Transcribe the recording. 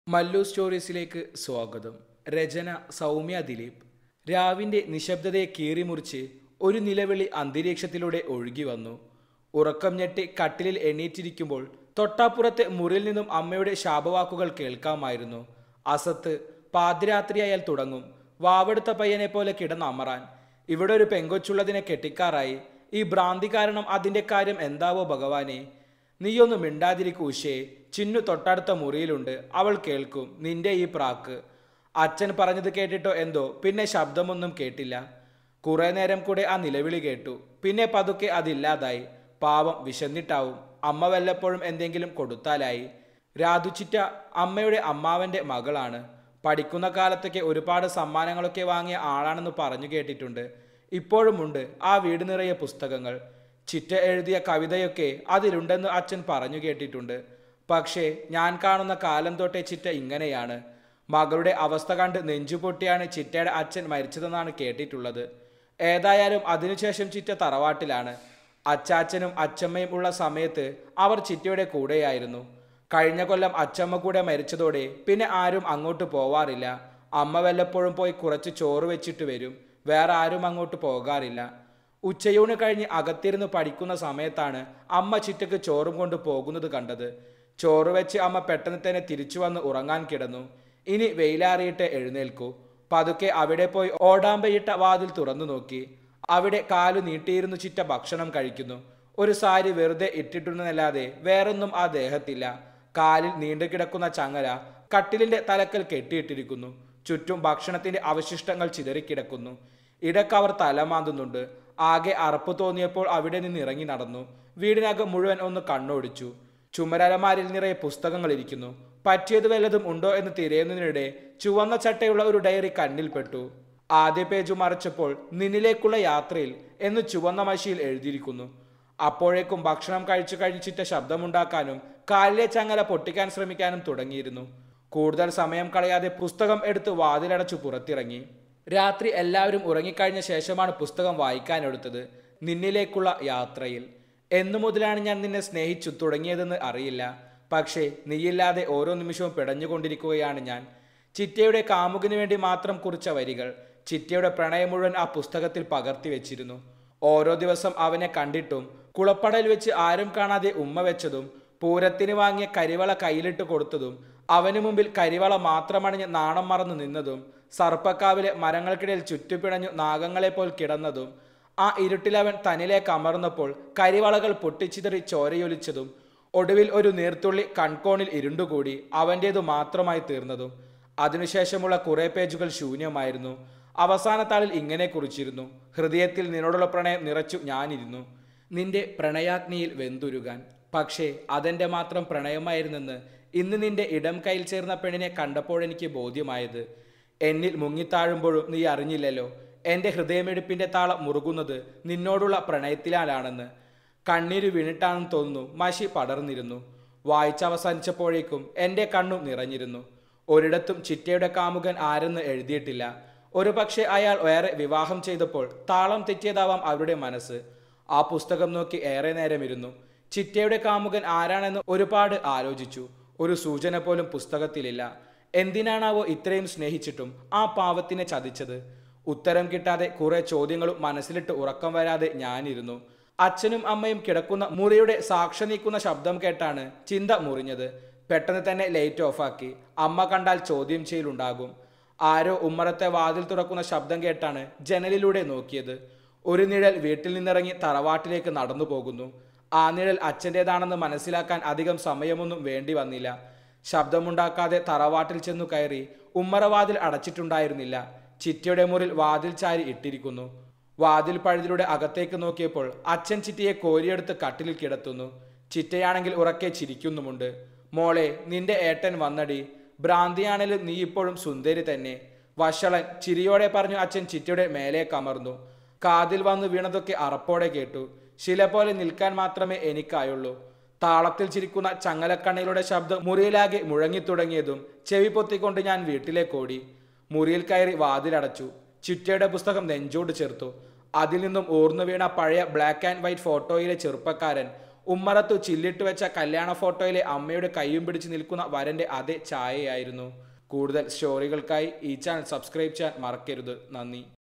മല്ലു സ്റ്റോറീസിലേക്ക് സ്വാഗതം രചന സൗമ്യ ദിലീപ് രാവിന്റെ നിശബ്ദതയെ കീറിമുറിച്ച് ഒരു നിലവിളി അന്തരീക്ഷത്തിലൂടെ ഒഴുകി വന്നു ഉറക്കം ഞെട്ടി കട്ടിലിൽ എണീറ്റിരിക്കുമ്പോൾ തൊട്ടാപ്പുറത്തെ മുറിയിൽ നിന്നും അമ്മയുടെ ശാപവാക്കുകൾ കേൾക്കാമായിരുന്നു അസത്ത് പാതിരാത്രിയായാൽ തുടങ്ങും വാവെടുത്ത പയ്യനെ പോലെ കിടന്നമറാൻ ഇവിടെ ഒരു പെങ്കൊച്ചുള്ളതിനെ കെട്ടിക്കാറായി ഈ ഭ്രാന്തി കാരണം അതിന്റെ കാര്യം എന്താവോ ഭഗവാനെ നീയൊന്ന് മിണ്ടാതിരിക്കൂശേ ചിന്നു തൊട്ടടുത്ത മുറിയിലുണ്ട് അവൾ കേൾക്കും നിന്റെ ഈ പ്രാക്ക് അച്ഛൻ പറഞ്ഞത് കേട്ടിട്ടോ എന്തോ പിന്നെ ശബ്ദമൊന്നും കേട്ടില്ല കുറെ നേരം കൂടെ ആ നിലവിളി കേട്ടു പിന്നെ പതുക്കെ അതില്ലാതായി പാവം വിശന്നിട്ടാവും അമ്മ വല്ലപ്പോഴും എന്തെങ്കിലും കൊടുത്താലായി രാധുച്ചിറ്റ അമ്മയുടെ അമ്മാവന്റെ മകളാണ് പഠിക്കുന്ന കാലത്തൊക്കെ ഒരുപാട് സമ്മാനങ്ങളൊക്കെ വാങ്ങിയ ആളാണെന്ന് പറഞ്ഞു കേട്ടിട്ടുണ്ട് ഇപ്പോഴുമുണ്ട് ആ വീട് നിറയെ പുസ്തകങ്ങൾ ചിറ്റ എഴുതിയ കവിതയൊക്കെ അതിലുണ്ടെന്ന് അച്ഛൻ പറഞ്ഞു കേട്ടിട്ടുണ്ട് പക്ഷേ ഞാൻ കാണുന്ന കാലം തൊട്ടേ ചിറ്റ ഇങ്ങനെയാണ് മകളുടെ അവസ്ഥ കണ്ട് നെഞ്ചുപൊട്ടിയാണ് ചിറ്റയുടെ അച്ഛൻ മരിച്ചതെന്നാണ് കേട്ടിട്ടുള്ളത് ഏതായാലും അതിനുശേഷം ചിറ്റ തറവാട്ടിലാണ് അച്ചാച്ചനും അച്ചമ്മയും ഉള്ള സമയത്ത് അവർ ചിറ്റയുടെ കൂടെയായിരുന്നു കഴിഞ്ഞ കൊല്ലം അച്ചമ്മ കൂടെ മരിച്ചതോടെ പിന്നെ ആരും അങ്ങോട്ട് പോവാറില്ല അമ്മ വല്ലപ്പോഴും പോയി കുറച്ച് ചോറ് വെച്ചിട്ട് വരും വേറെ ആരും അങ്ങോട്ട് പോകാറില്ല ഉച്ചയൂണ് കഴിഞ്ഞ് അകത്തിരുന്ന് പഠിക്കുന്ന സമയത്താണ് അമ്മ ചിറ്റക്ക് ചോറും കൊണ്ട് പോകുന്നത് കണ്ടത് ചോറ് വെച്ച് അമ്മ പെട്ടെന്ന് തന്നെ തിരിച്ചു വന്ന് ഉറങ്ങാൻ കിടന്നു ഇനി വെയിലാറിയിട്ട് എഴുന്നേൽക്കൂ പതുക്കെ അവിടെ പോയി ഓടാമ്പയിട്ട വാതിൽ തുറന്നു നോക്കി അവിടെ കാലു നീട്ടിയിരുന്നു ചിറ്റ ഭക്ഷണം കഴിക്കുന്നു ഒരു സാരി വെറുതെ ഇട്ടിട്ടുണ്ടെന്നല്ലാതെ വേറൊന്നും ആ ദേഹത്തില്ല കാലിൽ നീണ്ടു കിടക്കുന്ന ചങ്ങല കട്ടിലിന്റെ തലക്കൽ കെട്ടിയിട്ടിരിക്കുന്നു ചുറ്റും ഭക്ഷണത്തിന്റെ അവശിഷ്ടങ്ങൾ ചിതറിക്കിടക്കുന്നു ഇടയ്ക്ക് അവർ തലമാന്തുന്നുണ്ട് ആകെ അറപ്പ് തോന്നിയപ്പോൾ അവിടെ നിന്ന് ഇറങ്ങി നടന്നു വീടിനകം മുഴുവൻ ഒന്ന് കണ്ണോടിച്ചു ചുമരലമാരിൽ നിറയെ പുസ്തകങ്ങൾ ഇരിക്കുന്നു പറ്റിയത് വല്ലതും ഉണ്ടോ എന്ന് തിരയുന്നതിനിടെ ചുവന്ന ചട്ടയുള്ള ഒരു ഡയറി കണ്ണിൽപ്പെട്ടു ആദ്യ പേജ് മറച്ചപ്പോൾ നിന്നിലേക്കുള്ള യാത്രയിൽ എന്ന് ചുവന്ന മഷിയിൽ എഴുതിയിരിക്കുന്നു അപ്പോഴേക്കും ഭക്ഷണം കഴിച്ചു കഴിച്ചിട്ട് ശബ്ദമുണ്ടാക്കാനും കാലിലെ ചങ്ങല പൊട്ടിക്കാൻ ശ്രമിക്കാനും തുടങ്ങിയിരുന്നു കൂടുതൽ സമയം കളയാതെ പുസ്തകം എടുത്ത് വാതിലടച്ചു പുറത്തിറങ്ങി രാത്രി എല്ലാവരും ഉറങ്ങിക്കഴിഞ്ഞ ശേഷമാണ് പുസ്തകം വായിക്കാനെടുത്തത് നിന്നിലേക്കുള്ള യാത്രയിൽ എന്നു മുതലാണ് ഞാൻ നിന്നെ സ്നേഹിച്ചു തുടങ്ങിയതെന്ന് അറിയില്ല പക്ഷേ നീയില്ലാതെ ഓരോ നിമിഷവും പിടഞ്ഞുകൊണ്ടിരിക്കുകയാണ് ഞാൻ ചിറ്റയുടെ കാമുകിന് വേണ്ടി മാത്രം കുറിച്ച വരികൾ ചിറ്റയുടെ പ്രണയം മുഴുവൻ ആ പുസ്തകത്തിൽ പകർത്തി വെച്ചിരുന്നു ഓരോ ദിവസം അവനെ കണ്ടിട്ടും കുളപ്പടയിൽ വെച്ച് ആരും കാണാതെ ഉമ്മ വെച്ചതും പൂരത്തിന് വാങ്ങിയ കരിവള കയ്യിലിട്ട് കൊടുത്തതും അവന് മുമ്പിൽ കരിവള മാത്രമണിഞ്ഞ് നാണം മറന്നു നിന്നതും സർപ്പക്കാവിലെ മരങ്ങൾക്കിടയിൽ ചുറ്റുപിണഞ്ഞു നാഗങ്ങളെപ്പോൽ കിടന്നതും ആ ഇരുട്ടിലവൻ തന്നിലേക്ക് അമർന്നപ്പോൾ കരിവളകൾ പൊട്ടിച്ചിതറി ചോരയൊലിച്ചതും ഒടുവിൽ ഒരു നീർത്തുള്ളി കൺകോണിൽ ഇരുണ്ടുകൂടി അവൻ്റേതു മാത്രമായി തീർന്നതും അതിനുശേഷമുള്ള കുറെ പേജുകൾ ശൂന്യമായിരുന്നു അവസാന താളിൽ ഇങ്ങനെ കുറിച്ചിരുന്നു ഹൃദയത്തിൽ നിന്നോടുള്ള പ്രണയം നിറച്ചു ഞാനിരുന്നു നിന്റെ പ്രണയാഗ്നിയിൽ വെന്തുരുകാൻ പക്ഷേ അതെന്റെ മാത്രം പ്രണയമായിരുന്നെന്ന് ഇന്ന് നിന്റെ ഇടം കയ്യിൽ ചേർന്ന പെണ്ണിനെ കണ്ടപ്പോഴെനിക്ക് ബോധ്യമായത് എന്നിൽ മുങ്ങിത്താഴുമ്പോഴും നീ അറിഞ്ഞില്ലല്ലോ എൻ്റെ ഹൃദയമെടുപ്പിന്റെ താളം മുറുകുന്നത് നിന്നോടുള്ള പ്രണയത്തിലാണെന്ന് കണ്ണീര് വീണിട്ടാണെന്ന് തോന്നുന്നു മഷി പടർന്നിരുന്നു വായിച്ചവസാനിച്ചപ്പോഴേക്കും എൻ്റെ കണ്ണു നിറഞ്ഞിരുന്നു ഒരിടത്തും ചിറ്റയുടെ കാമുകൻ ആരെന്ന് എഴുതിയിട്ടില്ല ഒരു പക്ഷേ അയാൾ വേറെ വിവാഹം ചെയ്തപ്പോൾ താളം തെറ്റിയതാവാം അവരുടെ മനസ്സ് ആ പുസ്തകം നോക്കി ഏറെ നേരം ഇരുന്നു ചിറ്റയുടെ കാമുകൻ ആരാണെന്ന് ഒരുപാട് ആലോചിച്ചു ഒരു സൂചന പോലും പുസ്തകത്തിലില്ല എന്തിനാണാവോ ഇത്രയും സ്നേഹിച്ചിട്ടും ആ പാവത്തിനെ ചതിച്ചത് ഉത്തരം കിട്ടാതെ കുറെ ചോദ്യങ്ങളും മനസ്സിലിട്ട് ഉറക്കം വരാതെ ഞാനിരുന്നു അച്ഛനും അമ്മയും കിടക്കുന്ന മുറിയുടെ സാക്ഷി നീക്കുന്ന ശബ്ദം കേട്ടാണ് ചിന്ത മുറിഞ്ഞത് പെട്ടെന്ന് തന്നെ ലൈറ്റ് ഓഫാക്കി അമ്മ കണ്ടാൽ ചോദ്യം ചെയ്യലുണ്ടാകും ആരോ ഉമ്മറത്തെ വാതിൽ തുറക്കുന്ന ശബ്ദം കേട്ടാണ് ജനലിലൂടെ നോക്കിയത് ഒരു നിഴൽ വീട്ടിൽ നിന്നിറങ്ങി തറവാട്ടിലേക്ക് നടന്നു പോകുന്നു ആ നിഴൽ അച്ഛൻ്റെതാണെന്ന് മനസ്സിലാക്കാൻ അധികം സമയമൊന്നും വേണ്ടി വന്നില്ല ശബ്ദമുണ്ടാക്കാതെ തറവാട്ടിൽ ചെന്നു കയറി ഉമ്മറവാതിൽ അടച്ചിട്ടുണ്ടായിരുന്നില്ല ചിറ്റയുടെ മുറിൽ വാതിൽ ചാരി ഇട്ടിരിക്കുന്നു വാതിൽ പഴുതിലൂടെ അകത്തേക്ക് നോക്കിയപ്പോൾ അച്ഛൻ ചിറ്റയെ കോരിയെടുത്ത് കട്ടിലിൽ കിടത്തുന്നു ചിറ്റയാണെങ്കിൽ ഉറക്കെ ചിരിക്കുന്നുമുണ്ട് മോളെ നിന്റെ ഏട്ടൻ വന്നടി ഭ്രാന്തിയാണെങ്കിലും നീ ഇപ്പോഴും സുന്ദരി തന്നെ വഷളൻ ചിരിയോടെ പറഞ്ഞു അച്ഛൻ ചിറ്റയുടെ മേലെ കമർന്നു കാതിൽ വന്നു വീണതൊക്കെ അറപ്പോടെ കേട്ടു ശില പോലെ നിൽക്കാൻ മാത്രമേ എനിക്കായുള്ളൂ താളത്തിൽ ചിരിക്കുന്ന ചങ്ങലക്കണ്ണികളുടെ ശബ്ദം മുറിയിലാകെ മുഴങ്ങിത്തുടങ്ങിയതും ചെവി പൊത്തിക്കൊണ്ട് ഞാൻ വീട്ടിലേക്ക് ഓടി മുറിയിൽ കയറി വാതിലടച്ചു ചിറ്റയുടെ പുസ്തകം നെഞ്ചോട് ചേർത്തു അതിൽ നിന്നും ഊർന്നു വീണ പഴയ ബ്ലാക്ക് ആൻഡ് വൈറ്റ് ഫോട്ടോയിലെ ചെറുപ്പക്കാരൻ ഉമ്മറത്തു ചില്ലിട്ട് വെച്ച കല്യാണ ഫോട്ടോയിലെ അമ്മയുടെ കൈയും പിടിച്ച് നിൽക്കുന്ന വരന്റെ അതേ ഛായയായിരുന്നു കൂടുതൽ സ്റ്റോറികൾക്കായി ഈ ചാനൽ സബ്സ്ക്രൈബ് ചെയ്യാൻ മറക്കരുത് നന്ദി